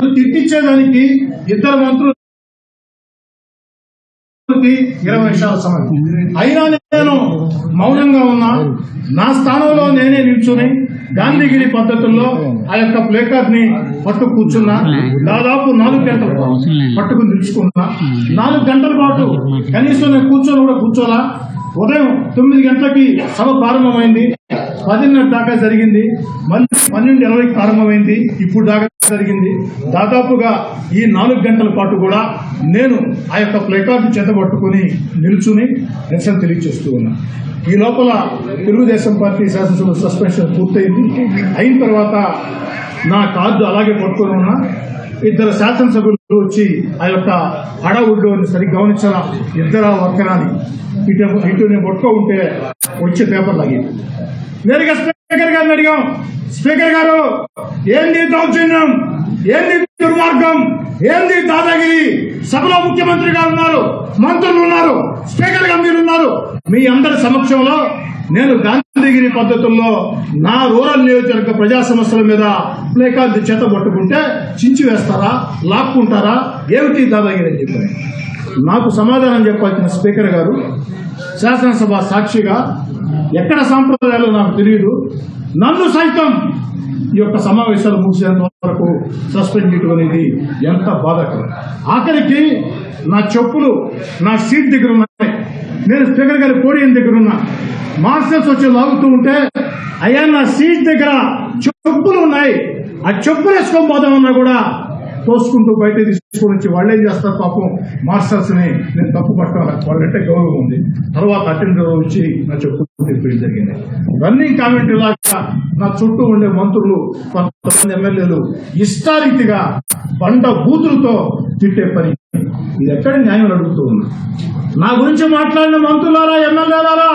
తిట్టించేదానికి ఇద్దరు మంత్రులు ఇరవై నిమిషాల సమయం అయినా నేను మౌనంగా ఉన్నా నా స్థానంలో నేనే నిల్చుని గాంధీగిరి పద్ధతుల్లో ఆ యొక్క ప్లేకార్డ్ ని పట్టు కూర్చున్నా దాదాపు నాలుగు గంటల పాటు పట్టుకుని నిలుచుకున్నా నాలుగు గంటల పాటు కనీసం నేను కూర్చొని కూడా కూర్చోలా ఉదయం తొమ్మిది గంటలకి సభ ప్రారంభమైంది పదిన్నర దాకా జరిగింది మళ్ళీ పన్నెండు ఇరవైకి ప్రారంభమైంది ఇప్పుడు దాకా జరిగింది దాదాపుగా ఈ నాలుగు గంటల పాటు కూడా నేను ఆ యొక్క ప్లేకార్డు చేత పట్టుకుని నిల్చుని నిరసన తెలియజేస్తూ ఉన్నా ఈ లోపల తెలుగుదేశం పార్టీ శాసనసభ సస్పెన్షన్ పూర్తయింది అయిన తర్వాత నా కార్డు అలాగే పట్టుకొని ఉన్నా ఇద్దరు శాసనసభ్యులు వచ్చి ఆ యొక్క హడావుడ్డు అని సరిగ్గా గమనించాల ఇద్దరు వర్కరాని ఇటు ఇటు నేను పట్టుకో ఉంటే వచ్చే పేపర్ లాగింది నేరుగా స్పీకర్ గారిని అడిగాం స్పీకర్ గారు ఏంది దౌర్జన్యం ఏంది దుర్మార్గం ఏంది దాదాగిరి సభలో ముఖ్యమంత్రి గారు ఉన్నారు మంత్రులు ఉన్నారు స్పీకర్ గా మీరు ఉన్నారు మీ అందరి సమక్షంలో నేను గాంధీగిరి పద్ధతుల్లో నా రూరల్ నియోజకవర్గ ప్రజా సమస్యల మీద ప్లేకార్డు చేత పట్టుకుంటే చించి వేస్తారా లాక్కుంటారా ఏమిటి దాదాగిరి అని చెప్పారు నాకు సమాధానం చెప్పాల్సిన స్పీకర్ గారు శాసనసభ సాక్షిగా ఎక్కడ సాంప్రదాయాలు నాకు తెలియదు నన్ను సైతం ఈ యొక్క సమావేశాలు ముగిసేంత వరకు సస్పెండ్ చేయడం అనేది ఎంత బాధాకరం ఆఖరికి నా చెప్పులు నా సీట్ దగ్గర ఉన్నాయి నేను స్పీకర్ గారి పోడియం దగ్గర ఉన్నా మాస్టర్స్ వచ్చి లాగుతూ ఉంటే అయ్యా నా సీట్ దగ్గర చెప్పులు ఉన్నాయి ఆ చెప్పులు వేసుకొని పోదామన్నా కూడా తోసుకుంటూ బయట తీసుకొని వచ్చి వాళ్ళు ఏం చేస్తారు పాపం మాస్టర్స్ ని నేను తప్పు పట్టాలి వాళ్ళంటే గౌరవం ఉంది తర్వాత అటెండర్ వచ్చి నా చెప్పు తిప్పి జరిగింది రన్నింగ్ కామెంటరీ లాగా నా చుట్టూ ఉండే మంత్రులు కొంతమంది ఎమ్మెల్యేలు ఇష్టారీతిగా బండ బూతులతో తిట్టే పని ఇది ఎక్కడ న్యాయం అని అడుగుతూ ఉన్నా నా గురించి మాట్లాడిన మంత్రులారా ఎమ్మెల్యేలారా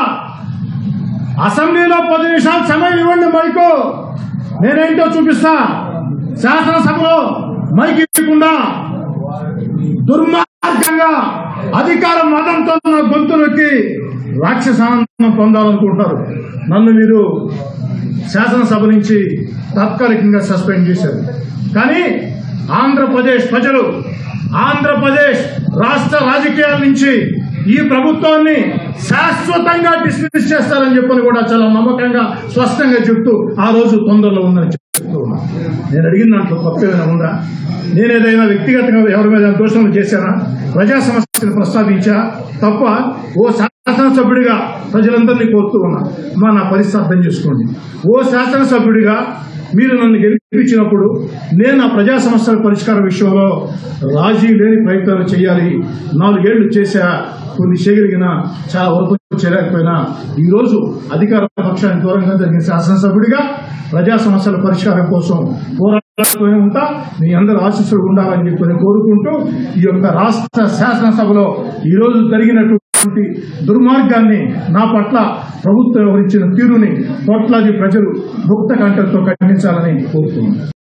అసెంబ్లీలో పది నిమిషాలు సమయం ఇవ్వండి మైకు నేనేంటో చూపిస్తా శాసనసభలో మైకి ఇవ్వకుండా దుర్మార్గంగా అధికార మతంతో నా గొంతు నొక్కి రాక్షసానందం పొందాలనుకుంటారు నన్ను మీరు శాసనసభ నుంచి తాత్కాలికంగా సస్పెండ్ చేశారు కానీ ఆంధ్రప్రదేశ్ ప్రజలు ఆంధ్రప్రదేశ్ రాష్ట్ర రాజకీయాల నుంచి ఈ ప్రభుత్వాన్ని శాశ్వతంగా డిస్మిస్ చేస్తారని చెప్పని కూడా చాలా నమ్మకంగా స్పష్టంగా చెప్తూ ఆ రోజు తొందరలో ఉందని చెప్తూ ఉన్నా నేను అడిగిన దాంట్లో తప్పు ఏదైనా ఉందా నేను ఏదైనా వ్యక్తిగతంగా ఎవరి మీద దోషణలు చేశానా ప్రజా సమస్యలు ప్రస్తావించా తప్ప ఓ శాసనసభ్యుడిగా ప్రజలందరినీ కోరుతూ ఉన్నా మా నా పరిస్థితి అర్థం చేసుకోండి ఓ శాసనసభ్యుడిగా మీరు నన్ను గెలిపించినప్పుడు నేను ఆ ప్రజా సమస్యల పరిష్కార విషయంలో రాజీ లేని ప్రయత్నాలు చేయాలి నాలుగేళ్లు చేశా కొన్ని చేయగలిగిన చాలా వరకు చేయలేకపోయినా ఈ రోజు అధికార పక్షానికి దూరంగా జరిగిన శాసనసభ్యుడిగా ప్రజా సమస్యల పరిష్కారం కోసం పోరాడుతూనే ఉంటా మీ అందరి ఆశీస్సులు ఉండాలని చెప్పి నేను కోరుకుంటూ ఈ యొక్క రాష్ట్ర శాసనసభలో ఈ రోజు జరిగినటువంటి దుర్మార్గాన్ని నా పట్ల ప్రభుత్వం వ్యవహరించిన తీరుని కోట్లాది ప్రజలు ముక్త కంఠంతో ఖండించాలని కోరుతున్నాను